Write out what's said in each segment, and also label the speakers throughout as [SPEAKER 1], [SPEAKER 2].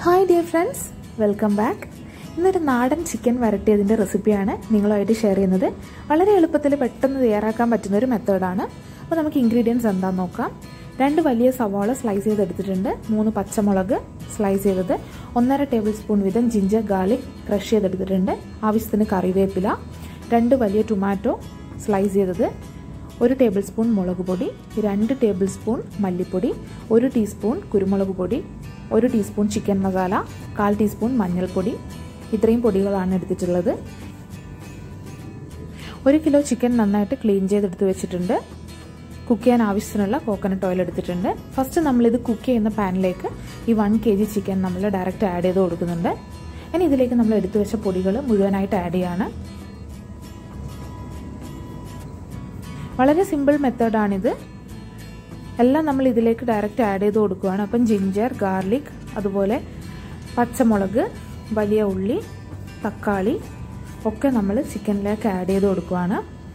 [SPEAKER 1] hi dear friends welcome back ഇന്നൊരു നാടൻ chicken വരട്ടിയതിൻ്റെ റെസിപ്പിയാണ് നിങ്ങളുമായിട്ട് ഷെയർ ചെയ്യുന്നത് വളരെ എളുപ്പത്തിൽ പെട്ടെന്ന് തയ്യാറാക്കാൻ പറ്റുന്ന ഒരു മെത്തേഡാണ് അപ്പോൾ നമുക്ക് ഇൻഗ്രീഡിയൻസ് എന്താണെന്ന് നോക്കാം രണ്ട് വലിയ സവാള സ്ലൈസ് ചെയ്തെടുത്തിട്ടുണ്ട് മൂന്ന് പച്ചമുളക് സ്ലൈസ് ചെയ്തത് ഒന്നര ടേബിൾ സ്പൂൺ വീതം ജിഞ്ചർ ഗാർലിക് ക്രഷ് ചെയ്തെടുത്തിട്ടുണ്ട് ആവശ്യത്തിന് കറിവേപ്പില രണ്ട് വലിയ ടൊമാറ്റോ സ്ലൈസ് ചെയ്തത് ഒരു ടേബിൾ സ്പൂൺ മുളക് പൊടി രണ്ട് ടേബിൾ സ്പൂൺ മല്ലിപ്പൊടി ഒരു ടീസ്പൂൺ കുരുമുളക് പൊടി ഒരു ടീസ്പൂൺ ചിക്കൻ മസാല കാൽ ടീസ്പൂൺ മഞ്ഞൾപ്പൊടി ഇത്രയും പൊടികളാണ് എടുത്തിട്ടുള്ളത് ഒരു കിലോ ചിക്കൻ നന്നായിട്ട് ക്ലീൻ ചെയ്തെടുത്ത് വെച്ചിട്ടുണ്ട് കുക്ക് ചെയ്യാൻ ആവശ്യത്തിനുള്ള കോക്കനട്ട് ഓയിൽ എടുത്തിട്ടുണ്ട് ഫസ്റ്റ് നമ്മളിത് കുക്ക് ചെയ്യുന്ന പാനിലേക്ക് ഈ വൺ കെ ജി ചിക്കൻ നമ്മൾ ഡയറക്റ്റ് ആഡ് ചെയ്ത് കൊടുക്കുന്നുണ്ട് ഇനി ഇതിലേക്ക് നമ്മൾ എടുത്തു വെച്ച പൊടികൾ മുഴുവനായിട്ട് ആഡ് ചെയ്യാണ് വളരെ സിമ്പിൾ മെത്തേഡാണിത് എല്ലാം നമ്മൾ ഇതിലേക്ക് ഡയറക്റ്റ് ആഡ് ചെയ്ത് കൊടുക്കുകയാണ് അപ്പം ജിഞ്ചർ ഗാർലിക് അതുപോലെ പച്ചമുളക് വലിയ ഉള്ളി തക്കാളി ഒക്കെ നമ്മൾ ചിക്കനിലേക്ക് ആഡ് ചെയ്ത് കൊടുക്കുകയാണ്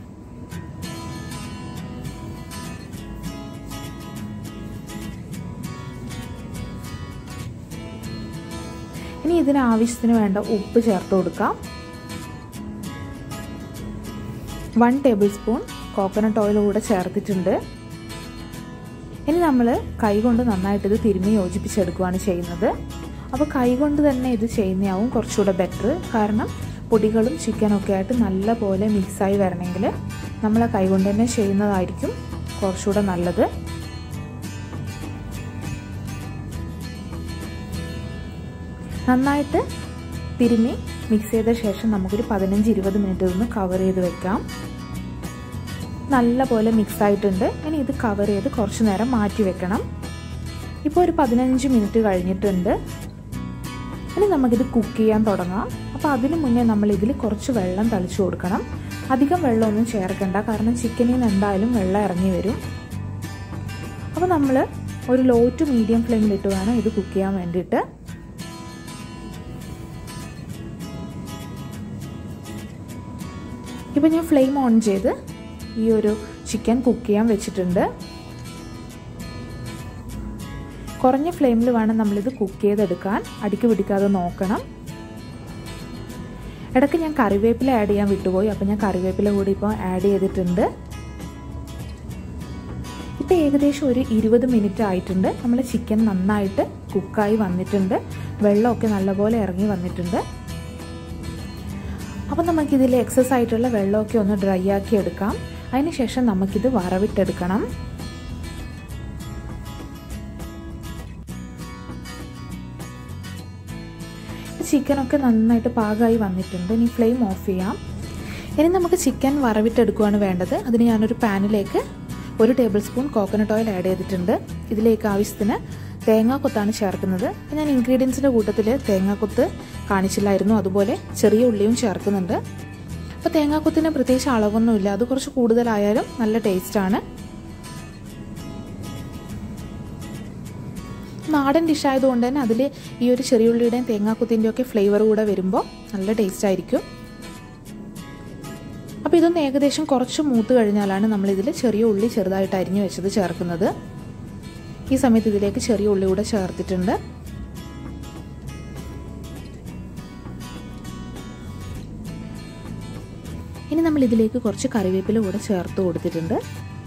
[SPEAKER 1] ഇനി ഇതിന് ആവശ്യത്തിന് വേണ്ട ഉപ്പ് ചേർത്ത് കൊടുക്കാം one tablespoon coconut oil കൂടെ ചേർത്തിട്ടുണ്ട് ഇനി നമ്മൾ കൈകൊണ്ട് നന്നായിട്ട് ഇത് തിരുമ്മി യോജിപ്പിച്ചെടുക്കുകയാണ് ചെയ്യുന്നത് അപ്പോൾ കൈകൊണ്ട് തന്നെ ഇത് ചെയ്യുന്നതാവും കുറച്ചുകൂടെ ബെറ്റർ കാരണം പൊടികളും ചിക്കനും ഒക്കെ ആയിട്ട് നല്ല പോലെ മിക്സായി വരണമെങ്കിൽ നമ്മൾ കൈകൊണ്ട് തന്നെ ചെയ്യുന്നതായിരിക്കും കുറച്ചുകൂടെ നല്ലത് നന്നായിട്ട് തിരുമ്മി മിക്സ് ചെയ്ത ശേഷം നമുക്കൊരു പതിനഞ്ച് ഇരുപത് മിനിറ്റ് ഒന്ന് കവർ ചെയ്ത് വെക്കാം നല്ല പോലെ മിക്സ് ആയിട്ടുണ്ട് ഇനി ഇത് കവർ ചെയ്ത് കുറച്ച് നേരം മാറ്റി വെക്കണം ഇപ്പോൾ ഒരു പതിനഞ്ച് മിനിറ്റ് കഴിഞ്ഞിട്ടുണ്ട് ഇനി നമുക്കിത് കുക്ക് ചെയ്യാൻ തുടങ്ങാം അപ്പോൾ അതിന് മുന്നേ നമ്മൾ ഇതിൽ കുറച്ച് വെള്ളം തളിച്ചു കൊടുക്കണം അധികം വെള്ളമൊന്നും ചേർക്കണ്ട കാരണം ചിക്കനിൽ നിന്ന് എന്തായാലും വെള്ളം ഇറങ്ങി വരും അപ്പോൾ നമ്മൾ ഒരു ലോ ടു മീഡിയം ഫ്ലെയിമിലിട്ട് വേണം ഇത് കുക്ക് ചെയ്യാൻ വേണ്ടിയിട്ട് ഇപ്പം ഞാൻ ഫ്ലെയിം ഓൺ ചെയ്ത് ഈ ഒരു ചിക്കൻ കുക്ക് ചെയ്യാൻ വെച്ചിട്ടുണ്ട് കുറഞ്ഞ ഫ്ലെയിമിൽ വേണം നമ്മളിത് കുക്ക് ചെയ്തെടുക്കാൻ അടിക്ക് പിടിക്കാതെ നോക്കണം ഇടയ്ക്ക് ഞാൻ കറിവേപ്പില ആഡ് ചെയ്യാൻ വിട്ടുപോയി അപ്പോൾ ഞാൻ കറിവേപ്പില കൂടി ഇപ്പോൾ ആഡ് ചെയ്തിട്ടുണ്ട് ഇപ്പോൾ ഏകദേശം ഒരു ഇരുപത് മിനിറ്റ് ആയിട്ടുണ്ട് നമ്മൾ ചിക്കൻ നന്നായിട്ട് കുക്കായി വന്നിട്ടുണ്ട് വെള്ളമൊക്കെ നല്ലപോലെ ഇറങ്ങി വന്നിട്ടുണ്ട് അപ്പം നമുക്കിതിൽ എക്സസ് ആയിട്ടുള്ള വെള്ളമൊക്കെ ഒന്ന് ഡ്രൈ ആക്കി എടുക്കാം അതിനുശേഷം നമുക്കിത് വറവിട്ടെടുക്കണം ചിക്കനൊക്കെ നന്നായിട്ട് പാകമായി വന്നിട്ടുണ്ട് ഇനി ഫ്ലെയിം ഓഫ് ചെയ്യാം ഇനി നമുക്ക് ചിക്കൻ വറവിട്ടെടുക്കുകയാണ് വേണ്ടത് അതിന് ഞാനൊരു പാനിലേക്ക് ഒരു tablespoon coconut oil add ചെയ്തിട്ടുണ്ട് ഇതിലേക്ക് ആവശ്യത്തിന് തേങ്ങാക്കൊത്താണ് ചേർക്കുന്നത് ഞാൻ ഇൻഗ്രീഡിയൻസിൻ്റെ കൂട്ടത്തിൽ തേങ്ങാക്കൊത്ത് കാണിച്ചില്ലായിരുന്നു അതുപോലെ ചെറിയ ഉള്ളിയും ചേർക്കുന്നുണ്ട് അപ്പോൾ തേങ്ങാക്കൊത്തിന് പ്രത്യേകിച്ച് അളവൊന്നുമില്ല അത് കുറച്ച് കൂടുതലായാലും നല്ല ടേസ്റ്റാണ് നാടൻ ഡിഷ് ആയതുകൊണ്ട് തന്നെ അതിൽ ഈ ഒരു ചെറിയ ഉള്ളിയുടെയും തേങ്ങാക്കുത്തിൻ്റെയും ഒക്കെ ഫ്ലേവർ കൂടെ വരുമ്പോൾ നല്ല ടേസ്റ്റ് ആയിരിക്കും അപ്പോൾ ഇതൊന്ന് ഏകദേശം കുറച്ച് മൂത്ത് കഴിഞ്ഞാലാണ് നമ്മളിതിൽ ചെറിയ ഉള്ളി ചെറുതായിട്ട് അരിഞ്ഞു വെച്ചത് ചേർക്കുന്നത് ഈ സമയത്ത് ഇതിലേക്ക് ചെറിയ ഉള്ളി കൂടെ ചേർത്തിട്ടുണ്ട് ഇനി നമ്മൾ ഇതിലേക്ക് കുറച്ച് കറിവേപ്പില കൂടെ ചേർത്ത് കൊടുത്തിട്ടുണ്ട്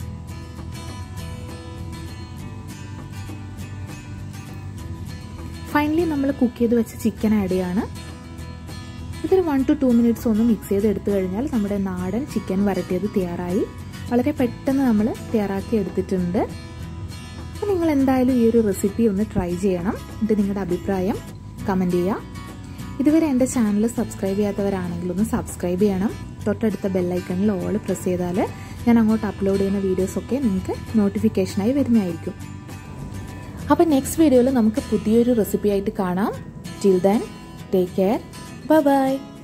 [SPEAKER 1] ഫൈനലി നമ്മൾ കുക്ക് ചെയ്ത് വെച്ച ചിക്കൻ ആഡ് ചെയ്യാണ് ഇതൊരു വൺ ടു ടു മിനിറ്റ്സ് ഒന്ന് മിക്സ് ചെയ്ത് എടുത്തു കഴിഞ്ഞാൽ നമ്മുടെ നാടൻ ചിക്കൻ വരട്ടിയത് തയ്യാറായി വളരെ പെട്ടെന്ന് നമ്മൾ തയ്യാറാക്കി എടുത്തിട്ടുണ്ട് അപ്പോൾ നിങ്ങൾ എന്തായാലും ഈ ഒരു റെസിപ്പി ഒന്ന് ട്രൈ ചെയ്യണം എന്നിട്ട് നിങ്ങളുടെ അഭിപ്രായം കമൻറ്റ് ചെയ്യുക ഇതുവരെ എൻ്റെ ചാനൽ സബ്സ്ക്രൈബ് ചെയ്യാത്തവരാണെങ്കിൽ ഒന്ന് സബ്സ്ക്രൈബ് ചെയ്യണം തൊട്ടടുത്ത ബെല്ലൈക്കണിൽ ഓൾ പ്രസ് ചെയ്താൽ ഞാൻ അങ്ങോട്ട് അപ്ലോഡ് ചെയ്യുന്ന വീഡിയോസൊക്കെ നിങ്ങൾക്ക് നോട്ടിഫിക്കേഷനായി വരുന്നതായിരിക്കും അപ്പോൾ നെക്സ്റ്റ് വീഡിയോയിൽ നമുക്ക് പുതിയൊരു റെസിപ്പി ആയിട്ട് കാണാം till then take care bye by